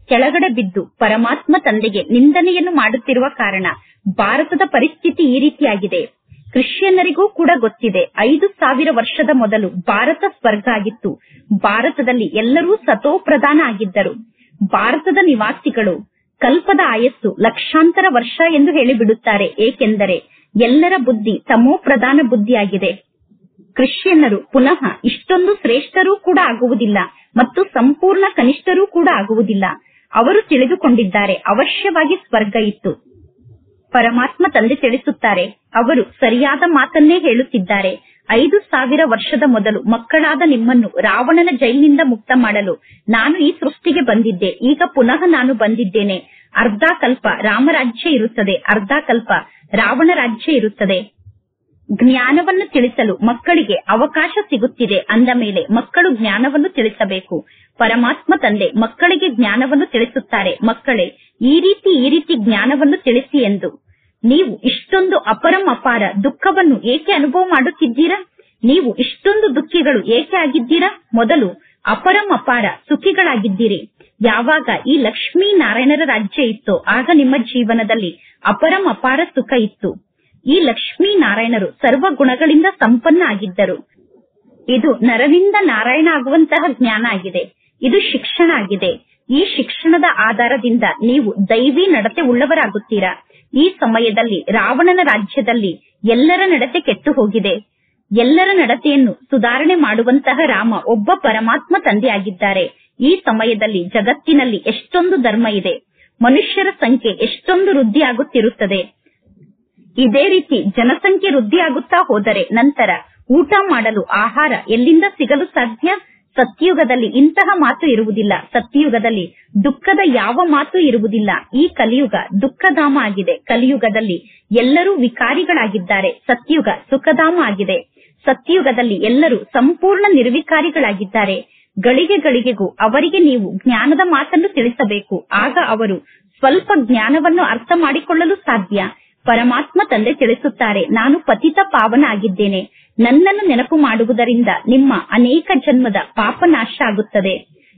ಕೆಳಗಡೆ ಬಿದ್ದು ಪರಮಾತ್ಮ ತಂದೆಗೆ ನಿಂದನೆಯನ್ನು ಮಾಡುತ್ತಿರುವ ಕಾರಣ ಭಾರತದ ಪರಿಸ್ಥಿತಿ ಈ ರೀತಿಯಾಗಿದೆ ಕ್ರಿಶ್ಚಿಯನ್ನರಿಗೂ ಕೂಡ ಗೊತ್ತಿದೆ ಐದು ಸಾವಿರ ವರ್ಷದ ಮೊದಲು ಭಾರತ ಸ್ವರ್ಗ ಆಗಿತ್ತು ಭಾರತದಲ್ಲಿ ಎಲ್ಲರೂ ಸತೋ ಪ್ರಧಾನ ಆಗಿದ್ದರು ಭಾರತದ ನಿವಾಸಿಗಳು ಕಲ್ಪದ ಆಯಸ್ಸು ಲಕ್ಷಾಂತರ ವರ್ಷ ಎಂದು ಹೇಳಿಬಿಡುತ್ತಾರೆ ಏಕೆಂದರೆ ಎಲ್ಲರ ಬುದ್ಧಿ ತಮೋ ಪ್ರಧಾನ ಬುದ್ಧಿಯಾಗಿದೆ ಕ್ರಿಶ್ಚಿಯನ್ನರು ಪುನಃ ಇಷ್ಟೊಂದು ಶ್ರೇಷ್ಠರೂ ಕೂಡ ಆಗುವುದಿಲ್ಲ ಮತ್ತು ಸಂಪೂರ್ಣ ಕನಿಷ್ಠರೂ ಕೂಡ ಆಗುವುದಿಲ್ಲ ಅವರು ತಿಳಿದುಕೊಂಡಿದ್ದಾರೆ ಅವಶ್ಯವಾಗಿ ಸ್ವರ್ಗ ಇತ್ತು ಪರಮಾತ್ಮ ತಂದೆ ತಿಳಿಸುತ್ತಾರೆ ಅವರು ಸರಿಯಾದ ಮಾತನ್ನೇ ಹೇಳುತ್ತಿದ್ದಾರೆ ಐದು ಸಾವಿರ ವರ್ಷದ ಮೊದಲು ಮಕ್ಕಳಾದ ನಿಮ್ಮನ್ನು ರಾವಣನ ಜೈಲಿನಿಂದ ಮುಕ್ತ ಮಾಡಲು ನಾನು ಈ ಸೃಷ್ಟಿಗೆ ಬಂದಿದ್ದೆ ಈಗ ಪುನಃ ನಾನು ಬಂದಿದ್ದೇನೆ ಅರ್ಧ ಕಲ್ಪ ರಾಮರಾಜ್ಯ ಇರುತ್ತದೆ ಅರ್ಧ ಕಲ್ಪ ರಾವಣ ರಾಜ್ಯ ಇರುತ್ತದೆ ಜ್ಞಾನವನ್ನು ತಿಳಿಸಲು ಮಕ್ಕಳಿಗೆ ಅವಕಾಶ ಸಿಗುತ್ತಿದೆ ಅಂದ ಮೇಲೆ ಮಕ್ಕಳು ಜ್ಞಾನವನ್ನು ತಿಳಿಸಬೇಕು ಪರಮಾತ್ಮ ತಂದೆ ಮಕ್ಕಳಿಗೆ ಜ್ಞಾನವನ್ನು ತಿಳಿಸುತ್ತಾರೆ ಮಕ್ಕಳೇ ಈ ರೀತಿ ಈ ರೀತಿ ಜ್ಞಾನವನ್ನು ತಿಳಿಸಿ ಎಂದು ನೀವು ಇಷ್ಟೊಂದು ಅಪರಂ ಅಪಾರ ದುಃಖವನ್ನು ಏಕೆ ಅನುಭವ ಮಾಡುತ್ತಿದ್ದೀರಾ ನೀವು ಇಷ್ಟೊಂದು ದುಃಖಿಗಳು ಏಕೆ ಆಗಿದ್ದೀರಾ ಮೊದಲು ಅಪರಂ ಅಪಾರ ಸುಖಿಗಳಾಗಿದ್ದೀರಿ ಯಾವಾಗ ಈ ಲಕ್ಷ್ಮೀ ನಾರಾಯಣರ ರಾಜ್ಯ ಇತ್ತೋ ಆಗ ನಿಮ್ಮ ಜೀವನದಲ್ಲಿ ಅಪರಂ ಅಪಾರ ಸುಖ ಇತ್ತು ಈ ಲಕ್ಷ್ಮೀ ನಾರಾಯಣರು ಸರ್ವ ಗುಣಗಳಿಂದ ಸಂಪನ್ನ ಆಗಿದ್ದರು ಇದು ನರನಿಂದ ನಾರಾಯಣ ಆಗುವಂತಹ ಜ್ಞಾನ ಆಗಿದೆ ಇದು ಶಿಕ್ಷಣ ಆಗಿದೆ ಈ ಶಿಕ್ಷಣದ ಆಧಾರದಿಂದ ನೀವು ದೈವಿ ನಡತೆ ಉಳ್ಳವರಾಗುತ್ತೀರಾ ಈ ಸಮಯದಲ್ಲಿ ರಾವಣನ ರಾಜ್ಯದಲ್ಲಿ ಎಲ್ಲರ ನಡತೆ ಕೆಟ್ಟು ಹೋಗಿದೆ ಎಲ್ಲರ ನಡತೆಯನ್ನು ಸುಧಾರಣೆ ಮಾಡುವಂತಹ ರಾಮ ಒಬ್ಬ ಪರಮಾತ್ಮ ತಂದೆಯಾಗಿದ್ದಾರೆ ಈ ಸಮಯದಲ್ಲಿ ಜಗತ್ತಿನಲ್ಲಿ ಎಷ್ಟೊಂದು ಧರ್ಮ ಇದೆ ಮನುಷ್ಯರ ಸಂಖ್ಯೆ ಎಷ್ಟೊಂದು ವೃದ್ಧಿಯಾಗುತ್ತಿರುತ್ತದೆ ಇದೇ ರೀತಿ ಜನಸಂಖ್ಯೆ ವೃದ್ಧಿಯಾಗುತ್ತಾ ಹೋದರೆ ನಂತರ ಊಟ ಮಾಡಲು ಆಹಾರ ಎಲ್ಲಿಂದ ಸಿಗಲು ಸಾಧ್ಯ ಸತ್ಯುಗದಲ್ಲಿ ಇಂತಹ ಮಾತು ಇರುವುದಿಲ್ಲ ಸತ್ಯುಗದಲ್ಲಿ ದುಃಖದ ಯಾವ ಮಾತು ಇರುವುದಿಲ್ಲ ಈ ಕಲಿಯುಗ ದುಃಖಧಾಮ ಆಗಿದೆ ಕಲಿಯುಗದಲ್ಲಿ ಎಲ್ಲರೂ ವಿಕಾರಿಗಳಾಗಿದ್ದಾರೆ ಸತ್ಯುಗ ಸುಖಧಾಮ ಆಗಿದೆ ಸತ್ಯುಗದಲ್ಲಿ ಎಲ್ಲರೂ ಸಂಪೂರ್ಣ ನಿರ್ವಿಕಾರಿಗಳಾಗಿದ್ದಾರೆ ಗಳಿಗೆ ಗಳಿಗೆಗೂ ಅವರಿಗೆ ನೀವು ಜ್ಞಾನದ ಮಾತನ್ನು ತಿಳಿಸಬೇಕು ಆಗ ಅವರು ಸ್ವಲ್ಪ ಜ್ಞಾನವನ್ನು ಅರ್ಥ ಮಾಡಿಕೊಳ್ಳಲು ಸಾಧ್ಯ ಪರಮಾತ್ಮ ತಂದೆ ತಿಳಿಸುತ್ತಾರೆ ನಾನು ಪತಿತ ಪಾವನ ಆಗಿದ್ದೇನೆ ನನ್ನನ್ನು ನೆನಪು ಮಾಡುವುದರಿಂದ ನಿಮ್ಮ ಅನೇಕ ಜನ್ಮದ ಪಾಪ ನಾಶ ಆಗುತ್ತದೆ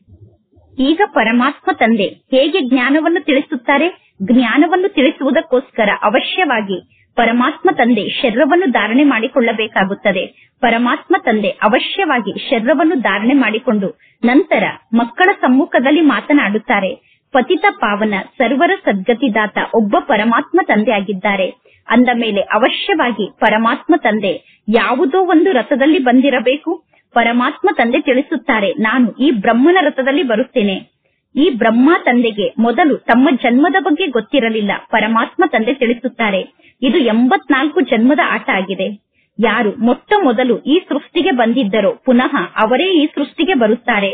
ಈಗ ಪರಮಾತ್ಮ ತಂದೆ ಹೇಗೆ ಜ್ಞಾನವನ್ನು ತಿಳಿಸುತ್ತಾರೆ ಜ್ಞಾನವನ್ನು ತಿಳಿಸುವುದಕ್ಕೋಸ್ಕರ ಅವಶ್ಯವಾಗಿ ಪರಮಾತ್ಮ ತಂದೆ ಶರೀರವನ್ನು ಧಾರಣೆ ಮಾಡಿಕೊಳ್ಳಬೇಕಾಗುತ್ತದೆ ಪರಮಾತ್ಮ ತಂದೆ ಅವಶ್ಯವಾಗಿ ಶರೀರವನ್ನು ಧಾರಣೆ ಮಾಡಿಕೊಂಡು ನಂತರ ಮಕ್ಕಳ ಸಮ್ಮುಖದಲ್ಲಿ ಮಾತನಾಡುತ್ತಾರೆ ಪತಿತ ಪಾವನ ಸರ್ವರ ಸದ್ಗತಿದಾತ ಒಬ್ಬ ಪರಮಾತ್ಮ ತಂದೆ ಆಗಿದ್ದಾರೆ ಅಂದ ಮೇಲೆ ಅವಶ್ಯವಾಗಿ ಪರಮಾತ್ಮ ತಂದೆ ಯಾವುದೋ ಒಂದು ರಥದಲ್ಲಿ ಬಂದಿರಬೇಕು ಪರಮಾತ್ಮ ತಂದೆ ತಿಳಿಸುತ್ತಾರೆ ನಾನು ಈ ಬ್ರಹ್ಮನ ರಥದಲ್ಲಿ ಬರುತ್ತೇನೆ ಈ ಬ್ರಹ್ಮ ತಂದೆಗೆ ಮೊದಲು ತಮ್ಮ ಜನ್ಮದ ಬಗ್ಗೆ ಗೊತ್ತಿರಲಿಲ್ಲ ಪರಮಾತ್ಮ ತಂದೆ ತಿಳಿಸುತ್ತಾರೆ ಇದು ಎಂಬತ್ನಾಲ್ಕು ಜನ್ಮದ ಆಟ ಆಗಿದೆ ಯಾರು ಮೊಟ್ಟ ಮೊದಲು ಈ ಸೃಷ್ಟಿಗೆ ಬಂದಿದ್ದರೋ ಪುನಃ ಅವರೇ ಈ ಸೃಷ್ಟಿಗೆ ಬರುತ್ತಾರೆ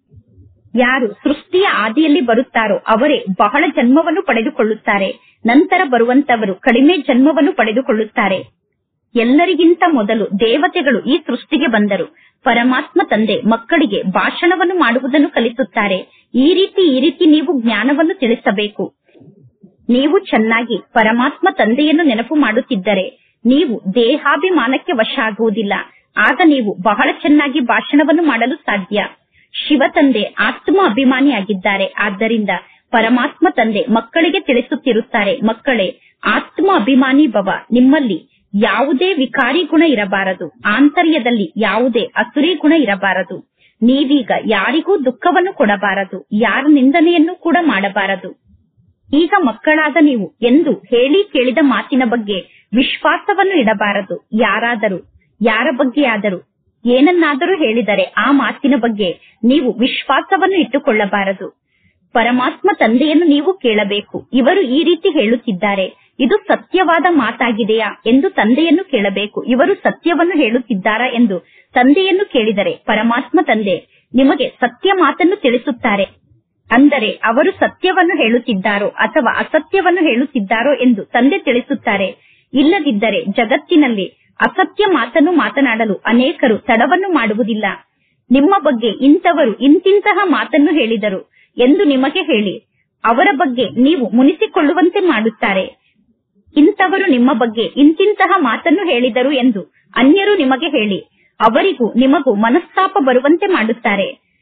ಯಾರು ಸೃಷ್ಟಿಯ ಆದಿಯಲ್ಲಿ ಬರುತ್ತಾರೋ ಅವರೇ ಬಹಳ ಜನ್ಮವನ್ನು ಪಡೆದುಕೊಳ್ಳುತ್ತಾರೆ ನಂತರ ಬರುವಂತವರು ಕಡಿಮೆ ಜನ್ಮವನ್ನು ಪಡೆದುಕೊಳ್ಳುತ್ತಾರೆ ಎಲ್ಲರಿಗಿಂತ ಮೊದಲು ದೇವತೆಗಳು ಈ ಸೃಷ್ಟಿಗೆ ಬಂದರು ಪರಮಾತ್ಮ ತಂದೆ ಮಕ್ಕಳಿಗೆ ಭಾಷಣವನ್ನು ಮಾಡುವುದನ್ನು ಕಲಿಸುತ್ತಾರೆ ಈ ರೀತಿ ಈ ರೀತಿ ನೀವು ಜ್ಞಾನವನ್ನು ತಿಳಿಸಬೇಕು ನೀವು ಚೆನ್ನಾಗಿ ಪರಮಾತ್ಮ ತಂದೆಯನ್ನು ನೆನಪು ಮಾಡುತ್ತಿದ್ದರೆ ನೀವು ದೇಹಾಭಿಮಾನಕ್ಕೆ ವಶ ಆಗುವುದಿಲ್ಲ ಆಗ ನೀವು ಬಹಳ ಚೆನ್ನಾಗಿ ಭಾಷಣವನ್ನು ಮಾಡಲು ಸಾಧ್ಯ ಶಿವ ತಂದೆ ಆತ್ಮ ಅಭಿಮಾನಿಯಾಗಿದ್ದಾರೆ ಆದ್ದರಿಂದ ಪರಮಾತ್ಮ ತಂದೆ ಮಕ್ಕಳಿಗೆ ತಿಳಿಸುತ್ತಿರುತ್ತಾರೆ ಮಕ್ಕಳೇ ಆತ್ಮ ಅಭಿಮಾನಿ ಭವ ನಿಮ್ಮಲ್ಲಿ ಯಾವುದೇ ವಿಕಾರಿ ಗುಣ ಇರಬಾರದು ಆಂತರ್ಯದಲ್ಲಿ ಯಾವುದೇ ಅಸುರಿ ಗುಣ ಇರಬಾರದು ನೀವೀಗ ಯಾರಿಗೂ ದುಃಖವನ್ನು ಕೊಡಬಾರದು ಯಾರ ನಿಂದನೆಯನ್ನು ಕೂಡ ಮಾಡಬಾರದು ಈಗ ಮಕ್ಕಳಾದ ನೀವು ಎಂದು ಹೇಳಿ ಕೇಳಿದ ಮಾತಿನ ಬಗ್ಗೆ ವಿಶ್ವಾಸವನ್ನು ಇಡಬಾರದು ಯಾರಾದರೂ ಯಾರ ಬಗ್ಗೆಯಾದರೂ ಏನನ್ನಾದರೂ ಹೇಳಿದರೆ ಆ ಮಾತಿನ ಬಗ್ಗೆ ನೀವು ವಿಶ್ವಾಸವನ್ನು ಇಟ್ಟುಕೊಳ್ಳಬಾರದು ಪರಮಾತ್ಮ ತಂದೆಯನ್ನು ನೀವು ಕೇಳಬೇಕು ಇವರು ಈ ರೀತಿ ಹೇಳುತ್ತಿದ್ದಾರೆ ಇದು ಸತ್ಯವಾದ ಮಾತಾಗಿದೆಯಾ ಎಂದು ತಂದೆಯನ್ನು ಕೇಳಬೇಕು ಇವರು ಸತ್ಯವನ್ನು ಹೇಳುತ್ತಿದ್ದಾರಾ ಎಂದು ತಂದೆಯನ್ನು ಕೇಳಿದರೆ ಪರಮಾತ್ಮ ತಂದೆ ನಿಮಗೆ ಸತ್ಯ ಮಾತನ್ನು ತಿಳಿಸುತ್ತಾರೆ ಅಂದರೆ ಅವರು ಸತ್ಯವನ್ನು ಹೇಳುತ್ತಿದ್ದಾರೋ ಅಥವಾ ಅಸತ್ಯವನ್ನು ಹೇಳುತ್ತಿದ್ದಾರೋ ಎಂದು ತಂದೆ ತಿಳಿಸುತ್ತಾರೆ ಇಲ್ಲದಿದ್ದರೆ ಜಗತ್ತಿನಲ್ಲಿ ಅಸತ್ಯ ಮಾತನ್ನು ಮಾತನಾಡಲು ಅನೇಕರು ತಡವನ್ನು ಮಾಡುವುದಿಲ್ಲ ನಿಮ್ಮ ಬಗ್ಗೆ ಇಂಥವರು ಇಂತಿಂತಹ ಮಾತನ್ನು ಹೇಳಿದರು ಎಂದು ನಿಮಗೆ ಹೇಳಿ ಅವರ ಬಗ್ಗೆ ನೀವು ಮುನಿಸಿಕೊಳ್ಳುವಂತೆ ಮಾಡುತ್ತಾರೆ ಇಂಥವರು ನಿಮ್ಮ ಬಗ್ಗೆ ಇಂತಿಂತಹ ಮಾತನ್ನು ಹೇಳಿದರು ಎಂದು ಅನ್ಯರು ನಿಮಗೆ ಹೇಳಿ ಅವರಿಗೂ ನಿಮಗೂ ಮನಸ್ತಾಪ ಬರುವಂತೆ ಮಾಡುತ್ತಾರೆ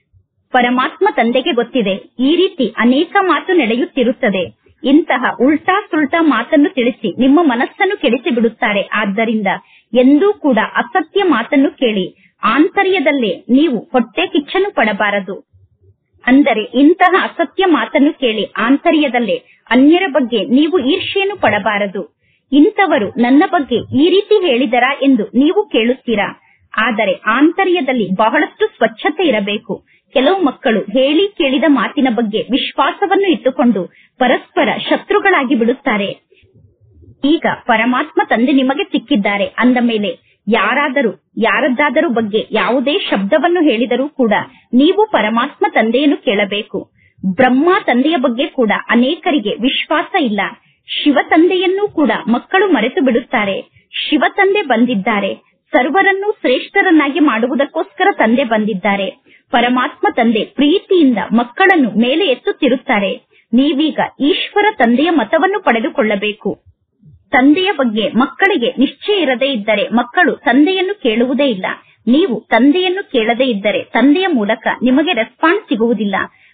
ಪರಮಾತ್ಮ ತಂದೆಗೆ ಗೊತ್ತಿದೆ ಈ ರೀತಿ ಅನೇಕ ಮಾತು ನಡೆಯುತ್ತಿರುತ್ತದೆ ಇಂತಹ ಉಲ್ಟಾ ಸುಲ್ಟಾ ಮಾತನ್ನು ತಿಳಿಸಿ ನಿಮ್ಮ ಮನಸ್ಸನ್ನು ಕೆಡಿಸಿ ಬಿಡುತ್ತಾರೆ ಆದ್ದರಿಂದ ಎಂದೂ ಕೂಡ ಅಸತ್ಯ ಮಾತನ್ನು ಕೇಳಿ ಆಂತರ್ಯದಲ್ಲೇ ನೀವು ಹೊಟ್ಟೆ ಕಿಚ್ಚನ್ನು ಪಡಬಾರದು ಅಂದರೆ ಇಂತಹ ಅಸತ್ಯ ಮಾತನ್ನು ಕೇಳಿ ಆಂತರ್ಯದಲ್ಲೇ ಅನ್ಯರ ಬಗ್ಗೆ ನೀವು ಈರ್ಷೆಯನ್ನು ಪಡಬಾರದು ಇಂಥವರು ನನ್ನ ಬಗ್ಗೆ ಈ ರೀತಿ ಹೇಳಿದರಾ ಎಂದು ನೀವು ಕೇಳುತ್ತೀರಾ ಆದರೆ ಆಂತರ್ಯದಲ್ಲಿ ಬಹಳಷ್ಟು ಸ್ವಚ್ಛತೆ ಇರಬೇಕು ಕೆಲವು ಮಕ್ಕಳು ಹೇಳಿ ಕೇಳಿದ ಮಾತಿನ ಬಗ್ಗೆ ವಿಶ್ವಾಸವನ್ನು ಇಟ್ಟುಕೊಂಡು ಪರಸ್ಪರ ಶತ್ರುಗಳಾಗಿ ಬಿಡುತ್ತಾರೆ ಈಗ ಪರಮಾತ್ಮ ತಂದೆ ನಿಮಗೆ ಸಿಕ್ಕಿದ್ದಾರೆ ಅಂದ ಮೇಲೆ ಯಾರಾದರೂ ಯಾರದ್ದಾದರೂ ಬಗ್ಗೆ ಯಾವುದೇ ಶಬ್ದವನ್ನು ಹೇಳಿದರೂ ಕೂಡ ನೀವು ಪರಮಾತ್ಮ ತಂದೆಯನ್ನು ಕೇಳಬೇಕು ಬ್ರಹ್ಮ ತಂದೆಯ ಬಗ್ಗೆ ಕೂಡ ಅನೇಕರಿಗೆ ವಿಶ್ವಾಸ ಇಲ್ಲ ಶಿವ ತಂದೆಯನ್ನೂ ಕೂಡ ಮಕ್ಕಳು ಮರೆತು ಬಿಡುತ್ತಾರೆ ಶಿವ ತಂದೆ ಬಂದಿದ್ದಾರೆ ಸರ್ವರನ್ನೂ ಶ್ರೇಷ್ಠರನ್ನಾಗಿ ಮಾಡುವುದಕ್ಕೋಸ್ಕರ ತಂದೆ ಬಂದಿದ್ದಾರೆ ಪರಮಾತ್ಮ ತಂದೆ ಪ್ರೀತಿಯಿಂದ ಮಕ್ಕಳನ್ನು ಮೇಲೆ ಎತ್ತುತ್ತಿರುತ್ತಾರೆ ನೀವೀಗ ಈಶ್ವರ ತಂದೆಯ ಮತವನ್ನು ಪಡೆದುಕೊಳ್ಳಬೇಕು ತಂದೆಯ ಬಗ್ಗೆ ಮಕ್ಕಳಿಗೆ ನಿಶ್ಚಯ ಇರದೇ ಇದ್ದರೆ ಮಕ್ಕಳು ತಂದೆಯನ್ನು ಕೇಳುವುದೇ ಇಲ್ಲ ನೀವು ತಂದೆಯನ್ನು ಕೇಳದೇ ಇದ್ದರೆ ತಂದೆಯ ಮೂಲಕ ನಿಮಗೆ ರೆಸ್ಪಾನ್ಸ್ ಸಿಗುವುದಿಲ್ಲ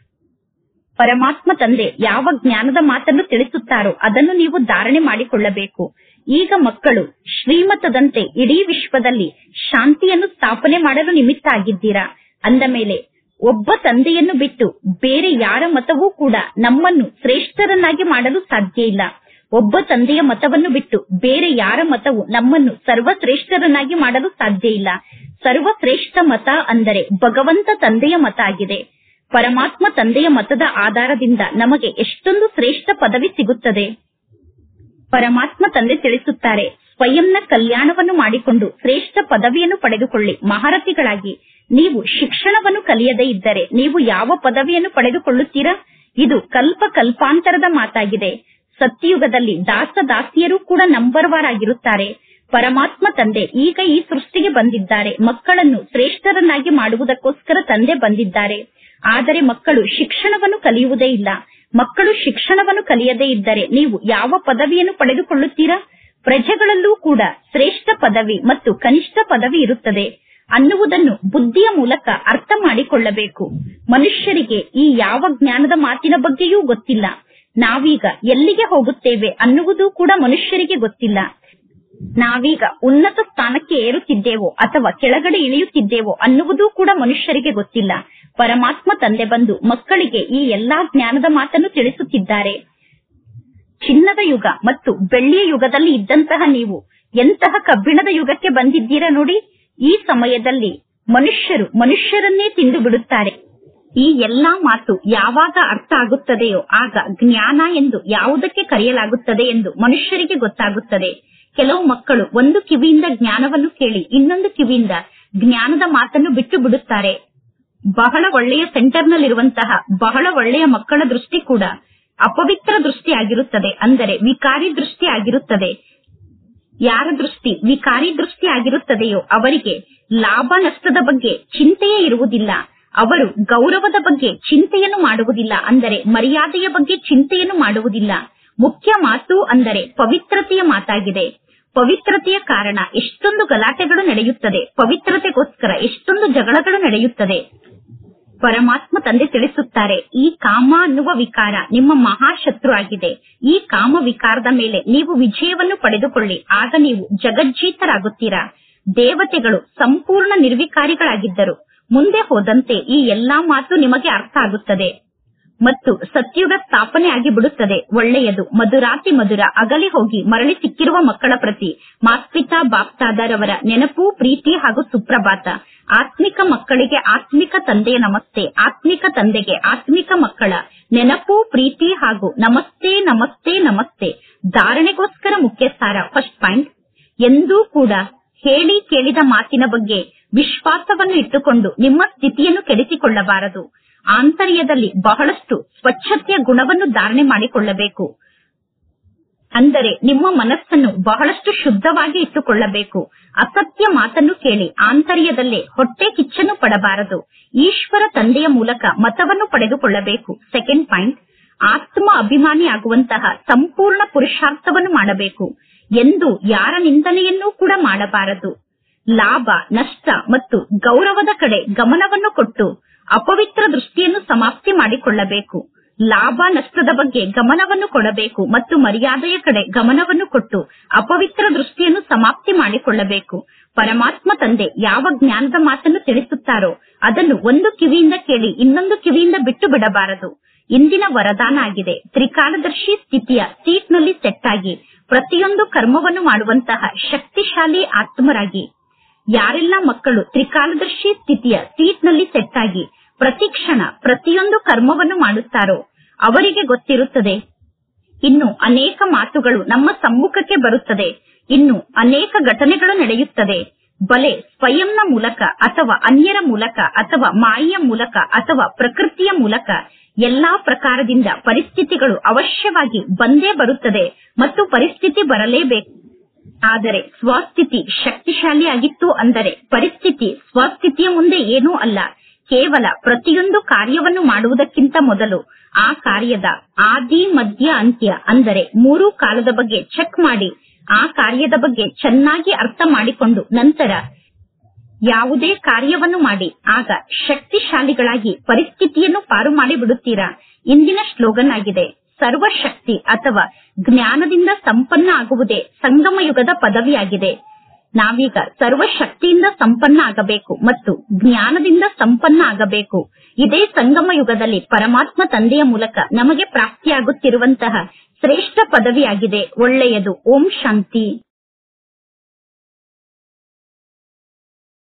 ಪರಮಾತ್ಮ ತಂದೆ ಯಾವ ಜ್ಞಾನದ ಮಾತನ್ನು ತಿಳಿಸುತ್ತಾರೋ ಅದನ್ನು ನೀವು ಧಾರಣೆ ಮಾಡಿಕೊಳ್ಳಬೇಕು ಈಗ ಮಕ್ಕಳು ಶ್ರೀಮತದಂತೆ ಇಡೀ ವಿಶ್ವದಲ್ಲಿ ಶಾಂತಿಯನ್ನು ಸ್ಥಾಪನೆ ಮಾಡಲು ನಿಮಿತ್ತ ಆಗಿದ್ದೀರಾ ಅಂದ ಮೇಲೆ ಒಬ್ಬ ತಂದೆಯನ್ನು ಬಿಟ್ಟು ಬೇರೆ ಯಾರ ಮತವೂ ಕೂಡ ನಮ್ಮನ್ನು ಶ್ರೇಷ್ಠರನ್ನಾಗಿ ಮಾಡಲು ಸಾಧ್ಯ ಇಲ್ಲ ಒಬ್ಬ ತಂದೆಯ ಮತವನ್ನು ಬಿಟ್ಟು ಬೇರೆ ಯಾರ ಮತವು ನಮ್ಮನ್ನು ಸರ್ವಶ್ರೇಷ್ಠರನ್ನಾಗಿ ಮಾಡಲು ಸಾಧ್ಯ ಇಲ್ಲ ಸರ್ವಶ್ರೇಷ್ಠ ಮತ ಅಂದರೆ ಭಗವಂತ ತಂದೆಯ ಮತ ಆಗಿದೆ ಪರಮಾತ್ಮ ತಂದೆಯ ಮತದ ಆಧಾರದಿಂದ ನಮಗೆ ಎಷ್ಟೊಂದು ಶ್ರೇಷ್ಠ ಪದವಿ ಸಿಗುತ್ತದೆ ಪರಮಾತ್ಮ ತಂದೆ ತಿಳಿಸುತ್ತಾರೆ ಸ್ವಯಂನ ಕಲ್ಯಾಣವನ್ನು ಮಾಡಿಕೊಂಡು ಶ್ರೇಷ್ಠ ಪದವಿಯನ್ನು ಪಡೆದುಕೊಳ್ಳಿ ಮಹಾರಥಿಗಳಾಗಿ ನೀವು ಶಿಕ್ಷಣವನ್ನು ಕಲಿಯದೇ ಇದ್ದರೆ ನೀವು ಯಾವ ಪದವಿಯನ್ನು ಪಡೆದುಕೊಳ್ಳುತ್ತೀರಾ ಇದು ಕಲ್ಪ ಕಲ್ಪಾಂತರದ ಮಾತಾಗಿದೆ ಸತ್ಯಯುಗದಲ್ಲಿ ದಾಸ ದಾಸಿಯರು ಕೂಡ ನಂಬರ್ ವಾರ್ ಆಗಿರುತ್ತಾರೆ ಪರಮಾತ್ಮ ತಂದೆ ಈಗ ಈ ಸೃಷ್ಟಿಗೆ ಬಂದಿದ್ದಾರೆ ಮಕ್ಕಳನ್ನು ಶ್ರೇಷ್ಠರನ್ನಾಗಿ ಮಾಡುವುದಕ್ಕೋಸ್ಕರ ತಂದೆ ಬಂದಿದ್ದಾರೆ ಆದರೆ ಮಕ್ಕಳು ಶಿಕ್ಷಣವನ್ನು ಕಲಿಯುವುದೇ ಇಲ್ಲ ಮಕ್ಕಳು ಶಿಕ್ಷಣವನ್ನು ಕಲಿಯದೇ ಇದ್ದರೆ ನೀವು ಯಾವ ಪದವಿಯನ್ನು ಪಡೆದುಕೊಳ್ಳುತ್ತೀರಾ ಪ್ರಜೆಗಳಲ್ಲೂ ಕೂಡ ಶ್ರೇಷ್ಠ ಪದವಿ ಮತ್ತು ಕನಿಷ್ಠ ಪದವಿ ಇರುತ್ತದೆ ಅನ್ನುವುದನ್ನು ಬುದ್ಧಿಯ ಮೂಲಕ ಅರ್ಥ ಮಾಡಿಕೊಳ್ಳಬೇಕು ಮನುಷ್ಯರಿಗೆ ಈ ಯಾವ ಜ್ಞಾನದ ಮಾತಿನ ಬಗ್ಗೆಯೂ ಗೊತ್ತಿಲ್ಲ ನಾವೀಗ ಎಲ್ಲಿಗೆ ಹೋಗುತ್ತೇವೆ ಅನ್ನುವುದು ಕೂಡ ಮನುಷ್ಯರಿಗೆ ಗೊತ್ತಿಲ್ಲ ನಾವೀಗ ಉನ್ನತ ಸ್ಥಾನಕ್ಕೆ ಏರುತ್ತಿದ್ದೇವೋ ಅಥವಾ ಕೆಳಗಡೆ ಇಳಿಯುತ್ತಿದ್ದೇವೋ ಅನ್ನುವುದೂ ಕೂಡ ಮನುಷ್ಯರಿಗೆ ಗೊತ್ತಿಲ್ಲ ಪರಮಾತ್ಮ ತಂದೆ ಬಂದು ಮಕ್ಕಳಿಗೆ ಈ ಎಲ್ಲಾ ಜ್ಞಾನದ ಮಾತನ್ನು ತಿಳಿಸುತ್ತಿದ್ದಾರೆ ಚಿನ್ನದ ಯುಗ ಮತ್ತು ಬೆಳ್ಳಿಯ ಯುಗದಲ್ಲಿ ಇದ್ದಂತಹ ನೀವು ಎಂತಹ ಕಬ್ಬಿಣದ ಯುಗಕ್ಕೆ ಬಂದಿದ್ದೀರಾ ನೋಡಿ ಈ ಸಮಯದಲ್ಲಿ ಮನುಷ್ಯರು ಮನುಷ್ಯರನ್ನೇ ತಿಂದು ಬಿಡುತ್ತಾರೆ ಈ ಎಲ್ಲಾ ಮಾತು ಯಾವಾಗ ಅರ್ಥ ಆಗುತ್ತದೆಯೋ ಆಗ ಜ್ಞಾನ ಎಂದು ಯಾವುದಕ್ಕೆ ಕರೆಯಲಾಗುತ್ತದೆ ಎಂದು ಮನುಷ್ಯರಿಗೆ ಗೊತ್ತಾಗುತ್ತದೆ ಕೆಲವು ಮಕ್ಕಳು ಒಂದು ಕಿವಿಯಿಂದ ಜ್ಞಾನವನ್ನು ಕೇಳಿ ಇನ್ನೊಂದು ಕಿವಿಯಿಂದ ಜ್ಞಾನದ ಮಾತನ್ನು ಬಿಟ್ಟು ಬಿಡುತ್ತಾರೆ ಬಹಳ ಒಳ್ಳೆಯ ಸೆಂಟರ್ನಲ್ಲಿರುವಂತಹ ಬಹಳ ಒಳ್ಳೆಯ ಮಕ್ಕಳ ದೃಷ್ಟಿ ಕೂಡ ಅಪವಿತ್ರ ದೃಷ್ಟಿ ಆಗಿರುತ್ತದೆ ಅಂದರೆ ವಿಕಾರಿ ದೃಷ್ಟಿ ಆಗಿರುತ್ತದೆ ಯಾರ ದೃಷ್ಟಿ ವಿಕಾರಿ ದೃಷ್ಟಿ ಆಗಿರುತ್ತದೆಯೋ ಅವರಿಗೆ ಲಾಭ ನಷ್ಟದ ಬಗ್ಗೆ ಚಿಂತೆಯೇ ಇರುವುದಿಲ್ಲ ಅವರು ಗೌರವದ ಬಗ್ಗೆ ಚಿಂತೆಯನ್ನು ಮಾಡುವುದಿಲ್ಲ ಅಂದರೆ ಮರ್ಯಾದೆಯ ಬಗ್ಗೆ ಚಿಂತೆಯನ್ನು ಮಾಡುವುದಿಲ್ಲ ಮುಖ್ಯ ಮಾತು ಅಂದರೆ ಪವಿತ್ರತೆಯ ಮಾತಾಗಿದೆ ಪವಿತ್ರತೆಯ ಕಾರಣ ಎಷ್ಟೊಂದು ಗಲಾಟೆಗಳು ನಡೆಯುತ್ತದೆ ಪವಿತ್ರತೆಗೋಸ್ಕರ ಎಷ್ಟೊಂದು ಜಗಳಗಳು ನಡೆಯುತ್ತದೆ ಪರಮಾತ್ಮ ತಂದೆ ತಿಳಿಸುತ್ತಾರೆ ಈ ಕಾಮ ಅನ್ನುವ ವಿಕಾರ ನಿಮ್ಮ ಮಹಾಶತ್ರು ಆಗಿದೆ ಈ ಕಾಮ ವಿಕಾರದ ಮೇಲೆ ನೀವು ವಿಜಯವನ್ನು ಪಡೆದುಕೊಳ್ಳಿ ಆಗ ನೀವು ಜಗಜ್ಜೀತರಾಗುತ್ತೀರಾ ದೇವತೆಗಳು ಸಂಪೂರ್ಣ ನಿರ್ವಿಕಾರಿಗಳಾಗಿದ್ದರು ಮುಂದೆ ಹೋದಂತೆ ಈ ಎಲ್ಲಾ ಮಾತು ನಿಮಗೆ ಅರ್ಥ ಆಗುತ್ತದೆ ಮತ್ತು ಸತ್ಯುಗ ಸ್ಥಾಪನೆ ಆಗಿ ಬಿಡುತ್ತದೆ ಒಳ್ಳೆಯದು ಮಧುರಾತಿ ಮಧುರ ಅಗಲಿ ಹೋಗಿ ಮರಳಿ ಸಿಕ್ಕಿರುವ ಮಕ್ಕಳ ಪ್ರತಿ ಮಾಸ್ಪಿತಾ ಬಾಪ್ತಾದರವರ ನೆನಪು ಪ್ರೀತಿ ಹಾಗೂ ಸುಪ್ರಭಾತ ಆತ್ಮಿಕ ಮಕ್ಕಳಿಗೆ ಆತ್ಮಿಕ ತಂದೆಯ ನಮಸ್ತೆ ಆತ್ಮಿಕ ತಂದೆಗೆ ಆತ್ಮಿಕ ಮಕ್ಕಳ ನೆನಪು ಪ್ರೀತಿ ಹಾಗೂ ನಮಸ್ತೆ ನಮಸ್ತೆ ನಮಸ್ತೆ ಧಾರಣೆಗೋಸ್ಕರ ಮುಖ್ಯ ಸಾರ ಫಸ್ಟ್ ಪಾಯಿಂಟ್ ಎಂದೂ ಕೂಡ ಹೇಳಿ ಕೇಳಿದ ಮಾತಿನ ಬಗ್ಗೆ ವಿಶ್ವಾಸವನ್ನು ಇಟ್ಟುಕೊಂಡು ನಿಮ್ಮ ಸ್ಥಿತಿಯನ್ನು ಕೆಡಿಸಿಕೊಳ್ಳಬಾರದು ಆಂತರ್ಯದಲ್ಲಿ ಬಹಳಷ್ಟು ಸ್ವಚ್ಛತೆಯ ಗುಣವನ್ನು ಧಾರಣೆ ಮಾಡಿಕೊಳ್ಳಬೇಕು ಅಂದರೆ ನಿಮ್ಮ ಮನಸ್ಸನ್ನು ಬಹಳಷ್ಟು ಶುದ್ಧವಾಗಿ ಇಟ್ಟುಕೊಳ್ಳಬೇಕು ಅಸತ್ಯ ಮಾತನ್ನು ಕೇಳಿ ಆಂತರ್ಯದಲ್ಲೇ ಹೊಟ್ಟೆ ಕಿಚ್ಚನ್ನು ಪಡಬಾರದು ಈಶ್ವರ ತಂದೆಯ ಮೂಲಕ ಮತವನ್ನು ಪಡೆದುಕೊಳ್ಳಬೇಕು ಸೆಕೆಂಡ್ ಪಾಯಿಂಟ್ ಆತ್ಮ ಅಭಿಮಾನಿ ಆಗುವಂತಹ ಸಂಪೂರ್ಣ ಪುರುಷಾರ್ಥವನ್ನು ಮಾಡಬೇಕು ಎಂದು ಯಾರ ನಿಂದನೆಯನ್ನೂ ಕೂಡ ಮಾಡಬಾರದು ಲಾಭ ನಷ್ಟ ಮತ್ತು ಗೌರವದ ಕಡೆ ಗಮನವನ್ನು ಕೊಟ್ಟು ಅಪವಿತ್ರ ದೃಷ್ಟಿಯನ್ನು ಸಮಾಪ್ತಿ ಮಾಡಿಕೊಳ್ಳಬೇಕು ಲಾಭ ನಷ್ಟದ ಬಗ್ಗೆ ಗಮನವನ್ನು ಕೊಡಬೇಕು ಮತ್ತು ಮರ್ಯಾದೆಯ ಕಡೆ ಗಮನವನ್ನು ಕೊಟ್ಟು ಅಪವಿತ್ರ ದೃಷ್ಟಿಯನ್ನು ಸಮಾಪ್ತಿ ಮಾಡಿಕೊಳ್ಳಬೇಕು ಪರಮಾತ್ಮ ತಂದೆ ಯಾವ ಜ್ಞಾನದ ಮಾತನ್ನು ತಿಳಿಸುತ್ತಾರೋ ಅದನ್ನು ಒಂದು ಕಿವಿಯಿಂದ ಕೇಳಿ ಇನ್ನೊಂದು ಕಿವಿಯಿಂದ ಬಿಟ್ಟು ಬಿಡಬಾರದು ಇಂದಿನ ವರದಾನ ಆಗಿದೆ ತ್ರಿಕಾಲದರ್ಶಿ ಸ್ಥಿತಿಯ ಸೀಟ್ನಲ್ಲಿ ಸೆಟ್ ಆಗಿ ಪ್ರತಿಯೊಂದು ಕರ್ಮವನ್ನು ಮಾಡುವಂತಹ ಶಕ್ತಿಶಾಲಿ ಆತ್ಮರಾಗಿ ಯಾರೆಲ್ಲ ಮಕ್ಕಳು ತ್ರಿಕಾಲದರ್ಶಿ ಸ್ಥಿತಿಯ ಸೀಟ್ನಲ್ಲಿ ಸೆಟ್ ಆಗಿ ಪ್ರತಿ ಕ್ಷಣ ಪ್ರತಿಯೊಂದು ಕರ್ಮವನ್ನು ಮಾಡುತ್ತಾರೋ ಅವರಿಗೆ ಗೊತ್ತಿರುತ್ತದೆ ಇನ್ನು ಅನೇಕ ಮಾತುಗಳು ನಮ್ಮ ಸಮ್ಮುಖಕ್ಕೆ ಬರುತ್ತದೆ ಇನ್ನು ಅನೇಕ ಘಟನೆಗಳು ನಡೆಯುತ್ತದೆ ಬಲೆ ಸ್ವಯಂನ ಮೂಲಕ ಅಥವಾ ಅನ್ಯರ ಮೂಲಕ ಅಥವಾ ಮಾಯೆಯ ಮೂಲಕ ಅಥವಾ ಪ್ರಕೃತಿಯ ಮೂಲಕ ಎಲ್ಲಾ ಪ್ರಕಾರದಿಂದ ಪರಿಸ್ಥಿತಿಗಳು ಅವಶ್ಯವಾಗಿ ಬಂದೇ ಬರುತ್ತದೆ ಮತ್ತು ಪರಿಸ್ಥಿತಿ ಬರಲೇಬೇಕು ಆದರೆ ಸ್ವಸ್ಥಿತಿ ಶಕ್ತಿಶಾಲಿಯಾಗಿತ್ತು ಅಂದರೆ ಪರಿಸ್ಥಿತಿ ಸ್ವಸ್ಥಿತಿಯ ಮುಂದೆ ಏನೂ ಅಲ್ಲ ಕೇವಲ ಪ್ರತಿಯೊಂದು ಕಾರ್ಯವನ್ನು ಮಾಡುವುದಕ್ಕಿಂತ ಮೊದಲು ಆ ಕಾರ್ಯದ ಆದಿ ಮಧ್ಯ ಅಂತ್ಯ ಅಂದರೆ ಮೂರೂ ಕಾಲದ ಬಗ್ಗೆ ಚೆಕ್ ಮಾಡಿ ಆ ಕಾರ್ಯದ ಬಗ್ಗೆ ಚೆನ್ನಾಗಿ ಅರ್ಥ ಮಾಡಿಕೊಂಡು ನಂತರ ಯಾವುದೇ ಕಾರ್ಯವನ್ನು ಮಾಡಿ ಆಗ ಶಕ್ತಿಶಾಲಿಗಳಾಗಿ ಪರಿಸ್ಥಿತಿಯನ್ನು ಪಾರು ಮಾಡಿ ಬಿಡುತ್ತೀರಾ ಇಂದಿನ ಸ್ಲೋಗನ್ ಆಗಿದೆ ಸರ್ವಶಕ್ತಿ ಅಥವಾ ಜ್ಞಾನದಿಂದ ಸಂಪನ್ನ ಆಗುವುದೇ ಸಂಗಮ ಯುಗದ ಪದವಿಯಾಗಿದೆ ನಾವೀಗ ಸರ್ವಶಕ್ತಿಯಿಂದ ಸಂಪನ್ನ ಆಗಬೇಕು ಮತ್ತು ಜ್ಞಾನದಿಂದ ಸಂಪನ್ನ ಆಗಬೇಕು ಇದೇ ಸಂಗಮ ಯುಗದಲ್ಲಿ ಪರಮಾತ್ಮ ತಂದೆಯ ಮೂಲಕ ನಮಗೆ ಪ್ರಾಪ್ತಿಯಾಗುತ್ತಿರುವಂತಹ ಶ್ರೇಷ್ಠ ಪದವಿಯಾಗಿದೆ ಒಳ್ಳೆಯದು ಓಂ ಶಾಂತಿ